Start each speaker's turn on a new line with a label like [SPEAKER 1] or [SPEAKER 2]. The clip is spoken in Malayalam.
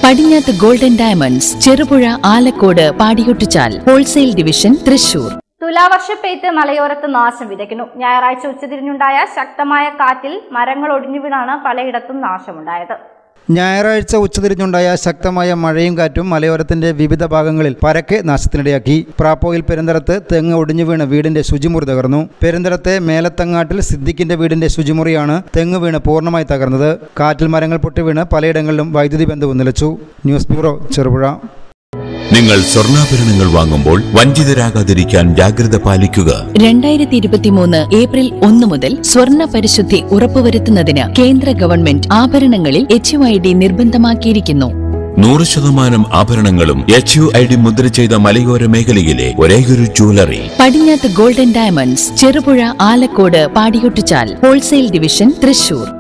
[SPEAKER 1] പടിഞ്ഞാത്ത് golden diamonds Cherupuzha Alakode Padiyotchal wholesale division Thrissur
[SPEAKER 2] തുലാവർഷപ്പെയ്ത്ത് മലയോരത്ത് നാശം വിതയ്ക്കുന്നു ഞായറാഴ്ച ഉച്ചതിരിഞ്ഞുണ്ടായ ശക്തമായ കാറ്റിൽ മരങ്ങൾ ഒടിഞ്ഞു വീണാണ് പലയിടത്തും നാശമുണ്ടായത്
[SPEAKER 3] ഞായറാഴ്ച ഉച്ചതിരിഞ്ഞുണ്ടായ ശക്തമായ മഴയും കാറ്റും മലയോരത്തിന്റെ വിവിധ ഭാഗങ്ങളിൽ പരക്കെ നാശത്തിനിടയാക്കി പ്രാപ്പോയിൽ പെരുന്തടത്ത് തെങ്ങ് ഒടിഞ്ഞു വീണ് വീടിന്റെ ശുചിമുറി തകർന്നു പെരുന്തടത്തെ മേലത്തങ്ങാട്ടിൽ സിദ്ദിഖിന്റെ വീടിന്റെ ശുചിമുറിയാണ് തെങ്ങ് വീണ് പൂർണ്ണമായി തകർന്നത് കാറ്റിൽ മരങ്ങൾ പൊട്ടി വീണ് പലയിടങ്ങളിലും വൈദ്യുതി ബന്ധവും നിലച്ചു ന്യൂസ് ബ്യൂറോ ചെറുപുഴ
[SPEAKER 4] നിങ്ങൾ സ്വർണ്ണാഭരണങ്ങൾ വാങ്ങുമ്പോൾ വഞ്ചിതരാകാതിരിക്കാൻ ജാഗ്രത പാലിക്കുക
[SPEAKER 1] രണ്ടായിരത്തി ഇരുപത്തിമൂന്ന് ഏപ്രിൽ ഒന്ന് മുതൽ സ്വർണ്ണ പരിശുദ്ധി ഉറപ്പുവരുത്തുന്നതിന് കേന്ദ്ര ഗവൺമെന്റ് ആഭരണങ്ങളിൽ എച്ച് ഐ ഡി നിർബന്ധമാക്കിയിരിക്കുന്നു
[SPEAKER 4] നൂറ് ശതമാനം ആഭരണങ്ങളും എച്ച് യു ഐ ഡി മുദ്ര ചെയ്ത മലയോര മേഖലയിലെ ഒരേയൊരു jewellery
[SPEAKER 1] Padinjath golden diamonds Cherupuzha Alakode Padiyotchal wholesale division Thrissur